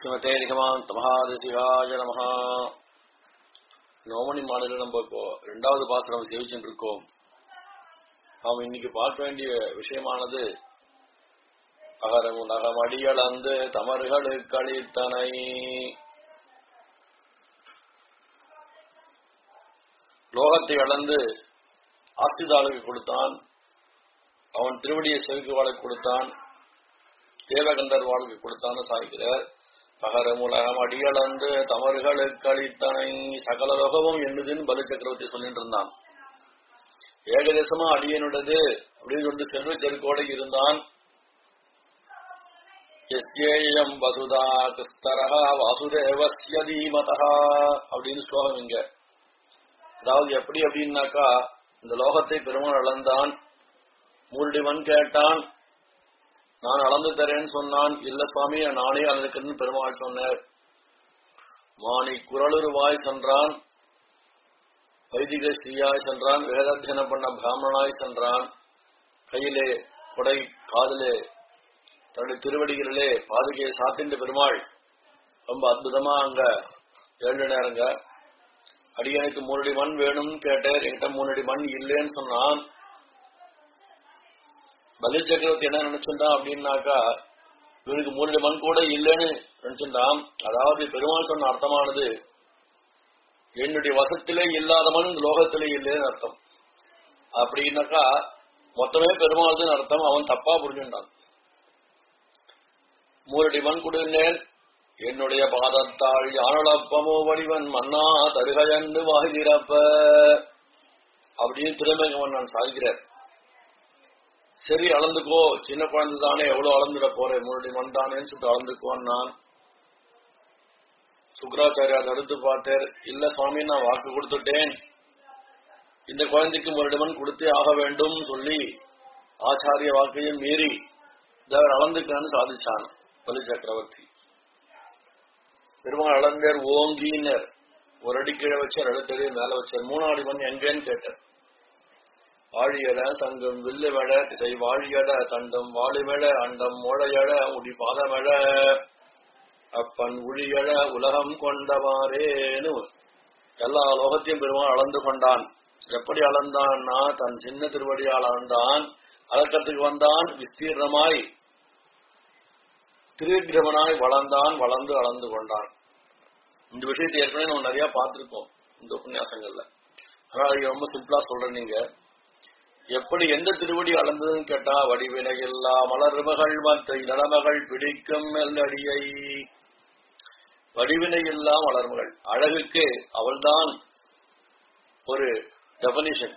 ஸ்ரீமதே நிகமாந்த மகாதசிகாய நம நோமணி மாநில நம்ம இப்போ ரெண்டாவது பாசனம் சேவிச்சுட்டு இருக்கோம் நாம் இன்னைக்கு பார்க்க வேண்டிய விஷயமானது அகரமுன் அகமடியளந்து தமர்களுக்கு அளித்தனை லோகத்தை அளந்து ஆஸ்திதாளுக்கு கொடுத்தான் அவன் திருவடியை செவிக்குவாளுக்கு கொடுத்தான் தேவகந்தர் வாழ்க்கை கொடுத்தான்னு சாய்கிறார் பகரமுலகம் அடியளந்து தமர்களுக்கு அளித்தனை சகல லோகமும் என்னதுன்னு பலி சக்கரவர்த்தி சொல்லிட்டு இருந்தான் ஏகதேசமா அடியனுடையது அப்படின்னு சொல்லிட்டு செல்வ செருக்கோடு இருந்தான் எஸ்ஏயம் வசுதா கிருஸ்தரா வாசுதேவஸ்ய தீமதா அப்படின்னு ஸ்லோகம் இங்க அதாவது எப்படி அப்படின்னாக்கா இந்த லோகத்தை பெருமாள் அளந்தான் மூடிவன் கேட்டான் நான் அளந்து தரேன்னு சொன்னான் இல்ல சுவாமி நானே அளந்துக்கிறேன்னு பெருமாள் சொன்னார் மாணி குரலுருவாய் சென்றான் வைதிக ஸ்ரீயாய் சென்றான் வேதாத்தியனம் பண்ண பிராமணனாய் சென்றான் கையிலே கொடை காதிலே தன்னுடைய திருவடிகளிலே பாதுகையை சாத்தின்ற பெருமாள் ரொம்ப அற்புதமா அங்க ஏழு நேரங்க அடியனுக்கு மூணடி மண் வேணும்னு கேட்டார் என்கிட்ட மூணடி மண் இல்லைன்னு சொன்னான் பலி சக்கரவர்த்தி என்ன நினைச்சிருந்தான் அப்படின்னாக்கா இவனுக்கு மூணு மண் கூட இல்லைன்னு நினைச்சிருந்தான் அதாவது பெருமாள் சொன்ன அர்த்தமானது என்னுடைய வசத்திலே இல்லாத மண் இந்த லோகத்திலே இல்லைன்னு அர்த்தம் அப்படின்னாக்கா மொத்தமே பெருமாள்தான் அர்த்தம் அவன் தப்பா புரிஞ்சுட்டான் மூரடி மண் கொடுனேன் என்னுடைய பாதத்தாள் யானளப்பமோ வடிவன் மன்னா தருகையண்டு வாகிறப்ப அப்படின்னு திருமங்கவன் நான் சாதிக்கிறேன் சரி அளந்துக்கோ சின்ன குழந்தை தானே எவ்வளவு அளந்துட போறேன் முன்னாடி மண் தானேன்னு சொல்லிட்டு அளந்துக்குவான் நான் சுக்கராச்சாரியார் தடுத்து பார்த்தேன் இல்ல சுவாமி நான் வாக்கு கொடுத்துட்டேன் இந்த குழந்தைக்கு முரடி மண் கொடுத்தே ஆக வேண்டும் சொல்லி ஆச்சாரிய வாக்கையும் மீறி தேவர் அளந்துக்கான்னு சாதிச்சான் பலி சக்கரவர்த்தி பெருமாள் அளந்தேர் ஓங்கினர் ஒரு அடி கீழே வச்சார் அடுத்தடி மேல வச்சார் மூணாடி மண் எங்கேன்னு கேட்டார் வாழியட சங்கம் வில்லு வெட திசை வாழியட தண்டம் வாழிமெட அண்டம் மோழையட முடி பாதமெட அப்பன் உழியட உலகம் கொண்டவாறேன்னு எல்லா லோகத்தையும் பெருமாள் அளந்து கொண்டான் எப்படி அளந்தான்னா தன் சின்ன திருவடியால் அளந்தான் அளக்கத்துக்கு வந்தான் விஸ்தீர்ணமாய் திருவிக்கிரமனாய் வளர்ந்தான் வளர்ந்து அளந்து கொண்டான் இந்த விஷயத்தை ஏற்கனவே நம்ம நிறைய பார்த்திருக்கோம் இந்த உபன்யாசங்கள்ல அதனால இங்க ரொம்ப சிம்பிளா சொல்றேன் நீங்க எப்படி எந்த திருவடி அளந்ததுன்னு கேட்டா வடிவினை இல்லா மலர்மகள் மற்ற நடமகள் பிடிக்கும் மெல்லடியை வடிவினை இல்லா மலர்மகள் அழகுக்கு அவள்தான் ஒரு டெபனிஷன்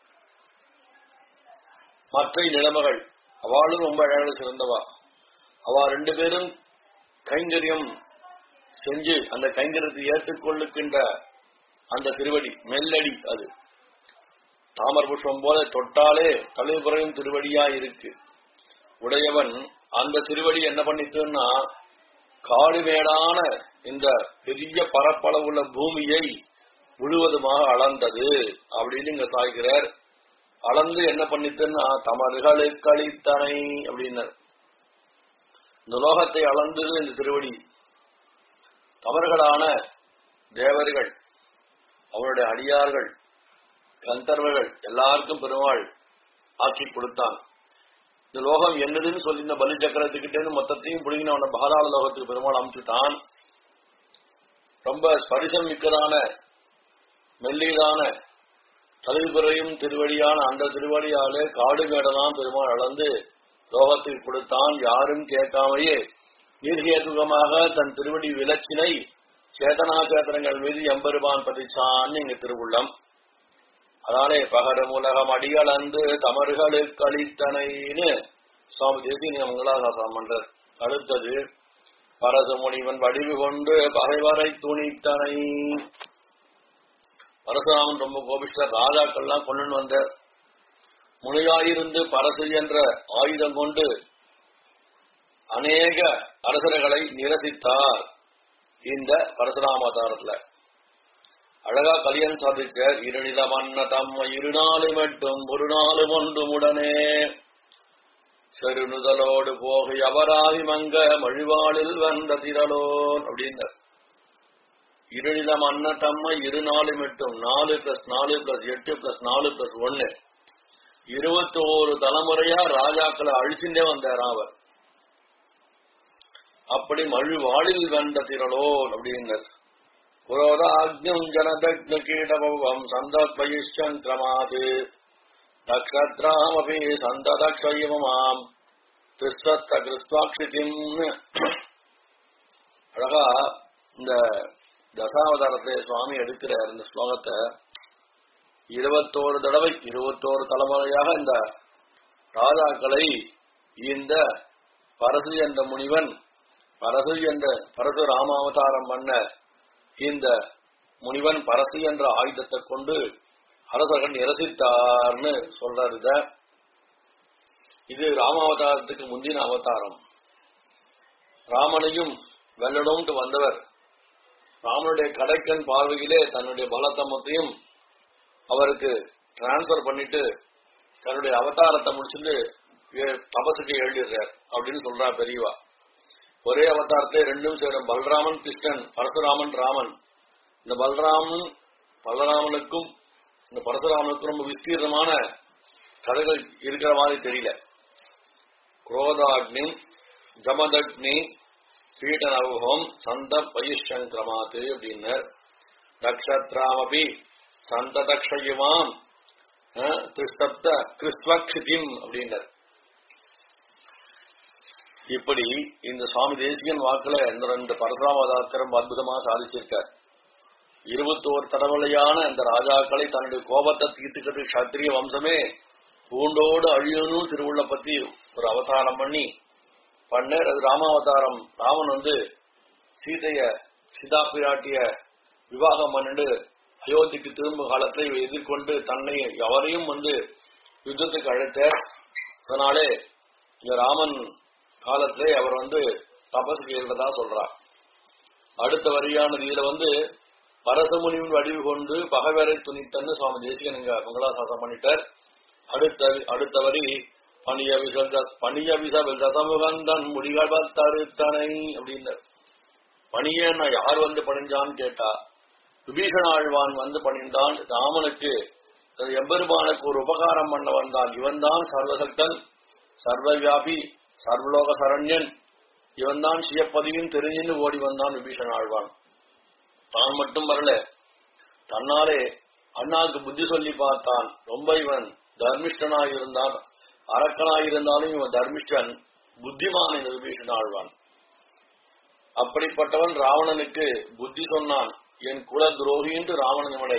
மற்ற நிலைமகள் அவளும் ரொம்ப அழகாக சிறந்தவா அவ ரெண்டு பேரும் கைங்கரியம் செஞ்சு அந்த கைங்கரியத்தை ஏற்றுக்கொள்ளுக்கின்ற அந்த திருவடி மெல்லடி அது தாமர புஷ்பம் போல தொட்டாலே தலைபுறையும் திருவடியா இருக்கு உடையவன் அந்த திருவடி என்ன பண்ணிட்டுன்னா காடு மேடான இந்த பெரிய பரப்பளவுள்ள பூமியை முழுவதுமாக அளந்தது அப்படின்னு இங்க சாய்கிறார் அளந்து என்ன பண்ணிட்டுன்னா தமர்களுக்கு அளித்தனை அப்படின்னார் இந்த லோகத்தை அளந்தது இந்த திருவடி தவறுகளான தேவர்கள் அவருடைய அடியார்கள் கந்தர்வர்கள் எல்லாருக்கும் பெருமாள் ஆக்கி கொடுத்தான் இந்த லோகம் என்னதுன்னு சொல்லி இந்த பலி சக்கரத்துக்கிட்டே மொத்தத்தையும் பிடிங்கின அவன பாதாள லோகத்துக்கு பெருமாள் அமைச்சுட்டான் ரொம்ப ஸ்பரிசம் மிக்கதான மெல்லியதான தலைபுறையும் திருவடியான அந்த திருவடியாலே காடு மேடலாம் பெருமாள் அளந்து லோகத்துக்கு கொடுத்தான் யாரும் கேட்காமையே நீர்கேதுகமாக தன் திருவடி விலச்சினை சேதனா சேதனங்கள் மீது எம்பெருமான் பதிச்சான் இங்க திருவுள்ளம் அதனாலே பகரம் உலகம் அடியளந்து தமர்களுக்கு அளித்தனைன்னு சுவாமி தேசிய மங்களாசாசனம் பண்றார் அடுத்தது பரச முனிவன் வடிவு கொண்டு பகைவரை துணித்தனை பரசுராமன் ரொம்ப கோபிஷ்டர் ராஜாக்கள்லாம் கொண்டு வந்தார் முனியாயிருந்து பரசு என்ற ஆயுதம் கொண்டு அநேக அரசர்களை நிரசித்தார் இந்த பரசுராமதாரத்துல அழகா கலியன் சாதிச்சார் இருநில மன்ன தம்ம இருநாளு மட்டும் ஒரு நாளும் ஒன்றும் உடனே செருணுதலோடு போகை அபராதி மங்க மழிவாளில் வந்த திரளோன் அப்படின்னார் இருநிலம் அன்னத்தம்ம இரு நாலு மட்டும் நாலு பிளஸ் நாலு பிளஸ் எட்டு பிளஸ் நாலு பிளஸ் ஒன்னு இருபத்தி ஓரு தலைமுறையா ராஜாக்களை அழிச்சுட்டே வந்தார் அவர் அப்படி மழு வாழில் வந்த திரளோன் அப்படின்னர் குரோதாக்ஞம் ஜனதக்ன கீடபவம் சந்தத்வயிஷ்சங்கிரமாது நக்ஷத்ராமபி சந்ததக்ஷயமாம் திஸ்வத்த கிறிஸ்துவாட்சிதிம் அழகா இந்த தசாவதாரத்தை சுவாமி எடுக்கிறார் இந்த ஸ்லோகத்தை இருபத்தோரு தடவை இருபத்தோரு தலைமுறையாக இந்த ராஜாக்களை இந்த பரசு என்ற முனிவன் பரசு என்ற பரசு ராமாவதாரம் பண்ண இந்த முனிவன் பரசு என்ற ஆயுதத்தை கொண்டு அரசர்கள் நிரசித்தார்னு சொல்றாரு இத இது ராமாவதாரத்துக்கு முந்தின அவதாரம் ராமனையும் வெல்லடோம்ட்டு வந்தவர் ராமனுடைய கடைக்கன் பார்வையிலே தன்னுடைய பலத்தமத்தையும் அவருக்கு டிரான்ஸ்பர் பண்ணிட்டு தன்னுடைய அவதாரத்தை முடிச்சுட்டு ஏ- தபசுக்கு எழுதிடுறார் அப்படின்னு சொல்றா பெரியவா ஒரே அவதாரத்தை ரெண்டும் சேரும் பலராமன் கிருஷ்ணன் பரசுராமன் ராமன் இந்த பலராமன் பலராமனுக்கும் இந்த பரசுராமனுக்கும் ரொம்ப விஸ்தீர்ணமான கதைகள் இருக்கிற மாதிரி தெரியல குரோதாக்னி ஜமதக்னி பீடனவுகம் சந்த பயிஷங்கிரமாத்து அப்படின்னர் நக்ஷத்ராமபி சந்த தக்ஷயுமாம் திருஷ்டப்த கிறிஸ்துவக்ஷிதிம் அப்படின்னர் இப்படி இந்த சுவாமி தேசிகன் வாக்குல இந்த ரெண்டு பரசுராமதாக்கரம் அற்புதமா சாதிச்சிருக்கார் இருபத்தோரு தடவலையான இந்த ராஜாக்களை தன்னுடைய கோபத்தை தீர்த்துக்கிறது சத்திரிய வம்சமே பூண்டோடு அழியணும் திருவுள்ள பத்தி ஒரு அவதாரம் பண்ணி பண்ணர் அது ராமாவதாரம் ராமன் வந்து சீதைய சீதா பிராட்டிய விவாகம் பண்ணிட்டு அயோத்திக்கு திரும்ப காலத்தை எதிர்கொண்டு தன்னை அவரையும் வந்து யுத்தத்துக்கு அழைத்தார் அதனாலே இந்த ராமன் காலத்திலே அவர் வந்து தபசுக்கு எழுந்ததா சொல்றார் அடுத்த வரியானது இதுல வந்து பரசமுனிவின் வடிவு கொண்டு பகவரை துணித்தன்னு சுவாமி தேசிகன் இங்க மங்களாசாசம் பண்ணிட்டார் அடுத்த அடுத்த வரி பணிய விசல் பணிய விசல் தசமுகந்தன் முடிகள் தருத்தனை அப்படின்னார் பணியன்னா யார் வந்து பணிஞ்சான்னு கேட்டா விபீஷண ஆழ்வான் வந்து பணிந்தான் ராமனுக்கு தன் எம்பெருமானுக்கு ஒரு உபகாரம் பண்ண வந்தான் இவன்தான் சர்வசக்தன் சர்வவியாபி சர்வலோக சரண்யன் இவன்தான் சியப்பதியும் தெரிஞ்சுன்னு ஓடி வந்தான் விபீஷண ஆழ்வான் தான் மட்டும் வரல தன்னாலே அண்ணாவுக்கு புத்தி சொல்லி பார்த்தான் ரொம்ப இவன் தர்மிஷ்டனாக இருந்தான் அரக்கனாக இருந்தாலும் இவன் தர்மிஷ்டன் புத்திமான் இந்த விபீஷண ஆழ்வான் அப்படிப்பட்டவன் ராவணனுக்கு புத்தி சொன்னான் என் குல துரோகின்று ராவணன் இவனை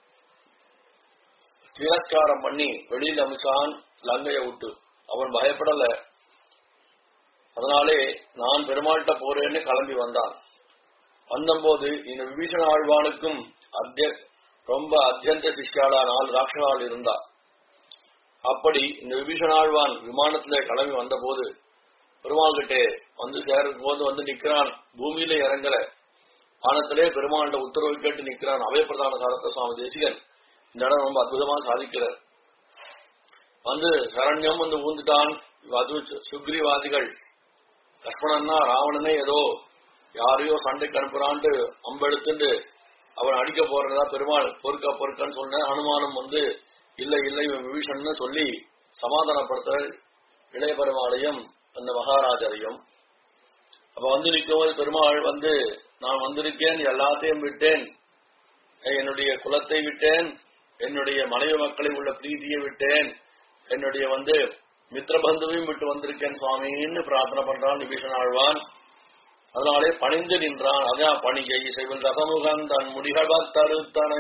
திரஸ்காரம் பண்ணி வெளியில் அமிச்சான் லங்கையை விட்டு அவன் பயப்படல அதனாலே நான் பெருமாள்கிட்ட போறேன்னு கிளம்பி வந்தான் வந்தபோது இந்த விபீஷண ஆழ்வானுக்கும் அத்திய ரொம்ப அத்தியந்த சிஷ்யாளா நாலு ராட்சசால் இருந்தா அப்படி இந்த விபீஷண ஆழ்வான் விமானத்திலே கிளம்பி வந்தபோது பெருமாள் கிட்டே வந்து சேரும் போது வந்து நிக்கிறான் பூமியில இறங்கல வானத்திலே பெருமாள்கிட்ட உத்தரவு கேட்டு நிக்கிறான் அவை பிரதான சாரத்த சுவாமி தேசிகன் இந்த இடம் ரொம்ப அற்புதமா சாதிக்கிறார் வந்து சரண்யம் வந்து ஊந்துட்டான் அது சுக்ரீவாதிகள் லக்ஷ்மணன்னா ராவணனே ஏதோ யாரையோ சண்டைக்கு அனுப்புறான்ட்டு அம்பெடுத்துட்டு அவன் அடிக்க போறதா பெருமாள் பொறுக்கா பொறுக்கான்னு சொன்ன அனுமானம் வந்து இல்ல இல்ல இவன் விபீஷன்னு சொல்லி சமாதானப்படுத்த இளைய பெருமாளையும் அந்த மகாராஜரையும் அப்ப வந்து நிற்கும்போது பெருமாள் வந்து நான் வந்திருக்கேன் எல்லாத்தையும் விட்டேன் என்னுடைய குலத்தை விட்டேன் என்னுடைய மனைவி மக்களை உள்ள பிரீதியை விட்டேன் என்னுடைய வந்து மித்திரபந்துவையும் விட்டு வந்திருக்கேன் சுவாமின்னு பிரார்த்தனை பண்றான் விபீஷன் ஆழ்வான் அதனாலே பணிந்து நின்றான் அதான் பணிகை செய்வல் தசமுகன் தன் முடிகள் தருத்தனை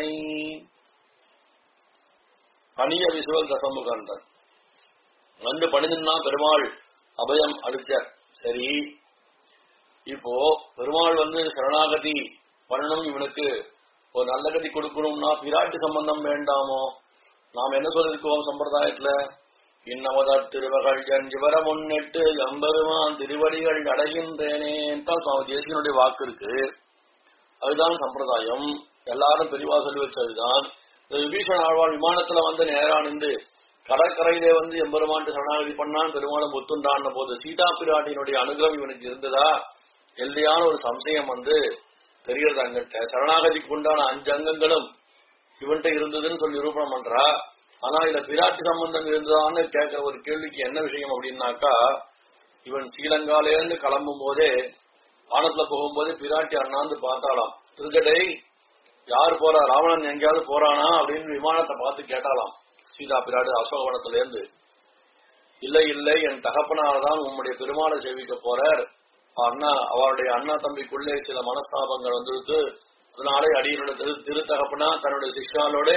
பணிய விசுவல் தசமுகந்தன் வந்து பணிந்துன்னா பெருமாள் அபயம் அளிச்சார் சரி இப்போ பெருமாள் வந்து சரணாகதி பண்ணணும் இவனுக்கு ஒரு நல்ல கதி கொடுக்கணும்னா பிராட்டி சம்பந்தம் வேண்டாமோ நாம் என்ன சொல்லிருக்கோம் சம்பிரதாயத்துல இன்னமதார் திருவகள் என் இவர முன்னிட்டு எம்பெருமான் திருவடிகள் அடைகின்றேனே தான் சுவாமி தேசிகனுடைய வாக்கு இருக்கு அதுதான் சம்பிரதாயம் எல்லாரும் பெரியவா சொல்லி வச்சதுதான் இந்த விபீஷன் ஆழ்வாள் விமானத்துல வந்து நேரா நின்று கடற்கரையிலே வந்து எம்பெருமான் சரணாகதி பண்ணான் பெருமாளும் ஒத்துண்டான போது சீதா பிராட்டியினுடைய அனுகிரகம் இவனுக்கு இருந்ததா எல்லையான ஒரு சம்சயம் வந்து தெரியறது அங்கிட்ட சரணாகதிக்கு உண்டான அஞ்சு அங்கங்களும் இவன்கிட்ட இருந்ததுன்னு சொல்லி நிரூபணம் பண்றா ஆனா இதுல பிராட்டி சம்பந்தம் இருந்ததான்னு கேட்கிற ஒரு கேள்விக்கு என்ன விஷயம் அப்படின்னாக்கா இவன் ஸ்ரீலங்கால இருந்து கிளம்பும் போதே வானத்துல போகும்போதே பிராட்டி அண்ணாந்து பார்த்தாலாம் திருஜடை யார் போறா ராவணன் எங்கேயாவது போறானா அப்படின்னு விமானத்தை பார்த்து கேட்டாலாம் சீதா பிராட்டி அசோகவனத்துல இருந்து இல்லை இல்லை என் தகப்பனால்தான் உம்முடைய பெருமாளை சேவிக்க போறார் அண்ணா அவருடைய அண்ணா தம்பிக்குள்ளே சில மனஸ்தாபங்கள் வந்துடுத்து அதனாலே அடியனுடைய திரு திருத்தகப்பனா தன்னுடைய சிஷ்யாலோட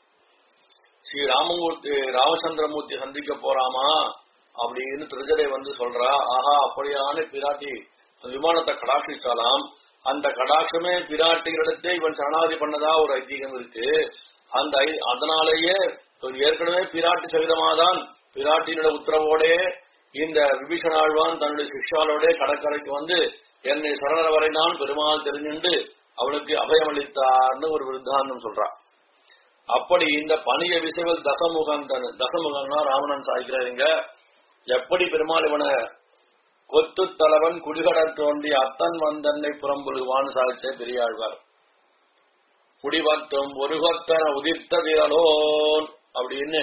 ஸ்ரீ ராமமூர்த்தி ராமச்சந்திரமூர்த்தி சந்திக்க போறாமா அப்படின்னு திருஜடை வந்து சொல்றா ஆஹா அப்படியான பிராட்டி அந்த விமானத்தை கடாட்சித்தாலாம் அந்த கடாட்சமே பிராட்டிகளிடத்தே இவன் சரணாதி பண்ணதா ஒரு ஐதீகம் இருக்கு அந்த ஐ- அதனாலேயே இவன் ஏற்கனவே பிராட்டி சகிதமாதான் பிராட்டியினுடைய உத்தரவோடே இந்த விபீஷணாழ்வான் தன்னுடைய சிஷ்யாலோட கடற்கரைக்கு வந்து என்னை சரணர வரை நான் பெருமாள் தெரிஞ்சுண்டு அவனுக்கு அபயமளித்தார்னு ஒரு விருத்தாந்தம் சொல்றான் அப்படி இந்த பணிய விசைவல் தசமுகன் தன் தசமுகன்னா ராவணன் சாய்க்கிறாருங்க எப்படி பெருமாள் இவனை கொத்து தலைவன் குடிகடற் தோன்றி அத்தன் வந்தன்னை புறம்புழுவான்னு சாதிச்சே பெரியாழ்வார் குடிவத்தும் ஒரு கொத்தன உதிர்த்த திரளோன் அப்படின்னு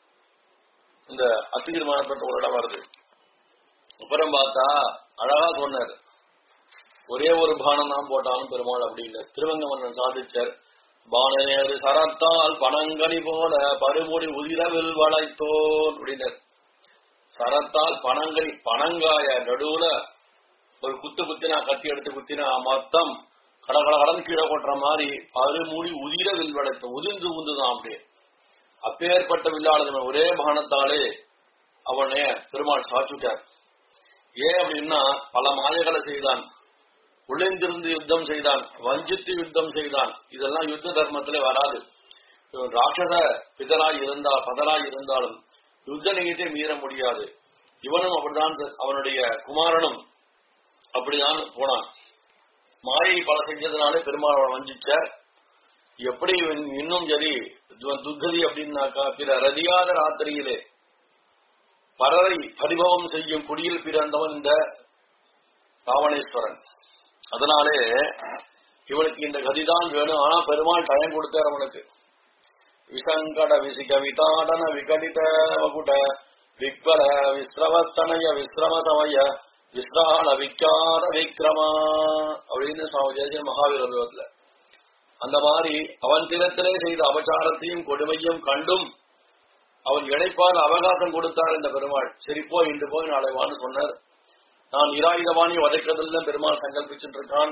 இந்த அத்திகிருமானப்பட்ட ஒரு இடம் வருது அப்புறம் பார்த்தா அழகா சொன்னார் ஒரே ஒரு பானம் தான் போட்டாலும் பெருமாள் அப்படின்னு திருவங்கமன்னன் சாதிச்சார் பானநேரு சரத்தால் பனங்கனி போல பருமுடி உதிரவில் வளைத்தோன் அப்படின்னார் சரத்தால் பனங்கனி பனங்காய நடுவுல ஒரு குத்து குத்தினா கத்தி எடுத்து குத்தினா மொத்தம் கடகட கடன் கீழே கொட்டுற மாதிரி பருமுடி உதிர வில் வளைத்தோம் உதிர்ந்து உந்துதான் அப்படியே அப்பேற்பட்ட வில்லாளன் ஒரே பானத்தாலே அவனே பெருமாள் சாச்சுட்டார் ஏன் அப்படின்னா பல மாலைகளை செய்தான் உள்ளிந்திருந்து யுத்தம் செய்தான் வஞ்சித்து யுத்தம் செய்தான் இதெல்லாம் யுத்த தர்மத்திலே வராது இவன் ராட்சச பிதராய் இருந்தால் பதராய் இருந்தாலும் யுத்த நிகழ்ச்சியை மீற முடியாது இவனும் அப்படிதான் ச- அவனுடைய குமாரனும் அப்படிதான் போனான் மாயை பல செஞ்சதுனாலே பெருமாள் அவனை வஞ்சிச்சார் எப்படி இவன் இன்னும் சரி து- துர்கதி அப்படின்னாக்கா பிற ரதியாத ராத்திரியிலே பரரை பரிபவம் செய்யும் குடியில் பிறந்தவன் இந்த ராவணேஸ்வரன் அதனாலே இவனுக்கு இந்த கதிதான் வேணும் ஆனா பெருமாள் டயம் கொடுத்தார் அவனுக்கு விசங்கட விசிக விதாடன விகடித வகுட விக்வல விஸ்ரவஸ்தனய விஸ்ரம சமய விஸ்ராண விக்கார விக்ரமா அப்படின்னு சுவாமி ஜெயஜன் மகாவீர விபத்துல அந்த மாதிரி அவன் தினத்திலே செய்த அபச்சாரத்தையும் கொடுமையும் கண்டும் அவன் இணைப்பால் அவகாசம் கொடுத்தார் இந்த பெருமாள் சரி போய் இன்று போய் நாளை வான்னு சொன்னார் நான் இராயுதவாணி வதைக்கிறதுல பெருமாள் சங்கல்பிச்சுட்டு இருக்கான்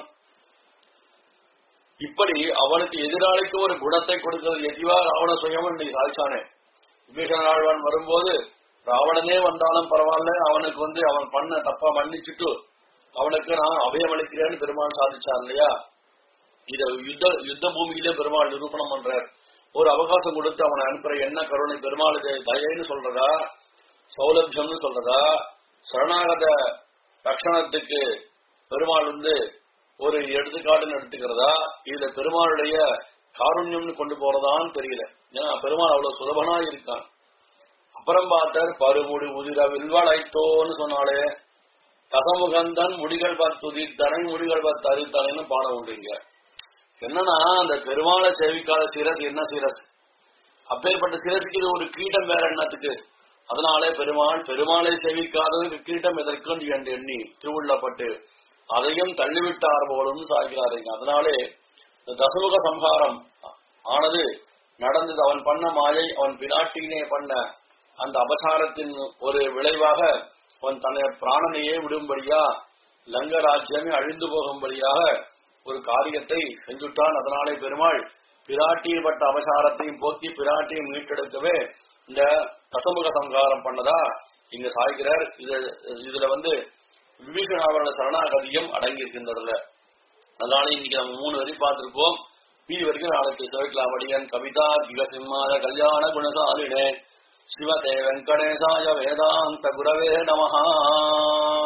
இப்படி அவனுக்கு எதிராளிக்கு ஒரு குணத்தை கொடுக்கிறது எதிவா ராவண சுயமும் இன்னைக்கு சாதிச்சானே விபீஷண ஆழ்வான் வரும்போது ராவணனே வந்தாலும் பரவாயில்ல அவனுக்கு வந்து அவன் பண்ண தப்பா மன்னிச்சுட்டு அவனுக்கு நான் அபயம் அளிக்கிறேன்னு பெருமாள் சாதிச்சார் இல்லையா இத யுத்த யுத்த பூமியிலே பெருமாள் நிரூபணம் பண்றார் ஒரு அவகாசம் கொடுத்து அவனை அனுப்புற என்ன கருணை பெருமாள் இது தயைன்னு சொல்றதா சௌலபியம்னு சொல்றதா சரணாகத ரக்ஷணத்துக்கு பெருமாள் வந்து ஒரு எடுத்துக்காட்டுன்னு எடுத்துக்கிறதா இதுல பெருமாளுடைய காருண்யம்னு கொண்டு போறதான்னு தெரியல ஏன்னா பெருமாள் அவ்வளவு சுலபனா இருக்கான் அப்புறம் பார்த்தார் பருமுடி உதிர வில்வளைத்தோன்னு சொன்னாலே தசமுகந்தன் முடிகள் பார்த்து உதிர்த்தனை முடிகள் பார்த்து அறித்தனைன்னு பாடம் உண்டுங்க என்னன்னா அந்த பெருமாளை சேவிக்காத சிரஸ் என்ன சிரஸ் அப்பேற்பட்ட சிரசுக்கு இது ஒரு கீட்டம் வேற என்னத்துக்கு அதனாலே பெருமாள் பெருமாளை சேவிக்காதவனுக்கு கீட்டம் எதற்கும் என்று எண்ணி திருவுள்ளப்பட்டு அதையும் தள்ளிவிட்டார் போலும் சாகிறாருங்க அதனாலே இந்த தசமுக சம்ஹாரம் ஆனது நடந்தது அவன் பண்ண மாயை அவன் பிராட்டினே பண்ண அந்த அபசாரத்தின் ஒரு விளைவாக அவன் தன்னை பிராணனையே விடும்படியா லங்க ராஜ்யமே அழிந்து போகும்படியாக ஒரு காரியத்தை செஞ்சுட்டான் அதனாலே பெருமாள் பிராட்டியில் பட்ட அபசாரத்தையும் போக்கி பிராட்டியை மீட்டெடுக்கவே இந்த தசமுக சங்காரம் பண்ணதா இங்க சாய்கிறார் இது இதுல வந்து விபீஷணாவரண சரணாகதியும் அடங்கி இருக்கின்றதுல அதனால இன்னைக்கு நம்ம மூணு வரையும் பார்த்திருக்கோம் மீதி வரைக்கும் நாளைக்கு சேர்க்கலாம் அடியன் கவிதா சிம்மாத கல்யாண குணசாலினே சிவதே வெங்கடேசாய வேதாந்த குரவே நமஹா